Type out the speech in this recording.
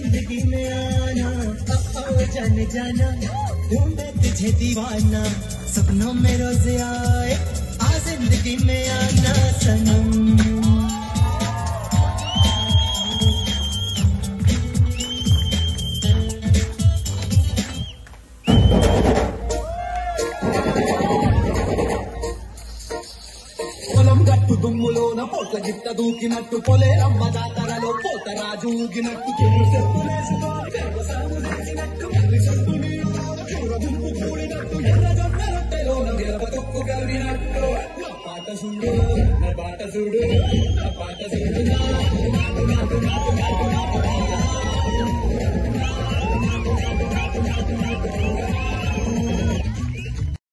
जिंदगी में आना ओ जाने जाना हूँ मैं तुझे दीवाना सपनों में रोज आए आ जिंदगी में आना सनम పొలం గట్టు దుమ్ములోన పొట్ల గిట్ట దూకినట్టు పొలే రమ్మ జాతరలో పోత రాజు ఊగినట్టు చెడు చెప్పులేసుకొని పెరుగు సాగు చేసినట్టు ఎర్రి సొట్టు నీలోన చూర గుంపు కూడినట్టు ఎర్ర జొన్న రొట్టెలోన గెలవ తొక్కు కలిగినట్టు నా పాట చూడు నా పాట చూడు నా పాట చూడు నాటు నాటు నాటు నాటు నాటు నాటు నాటు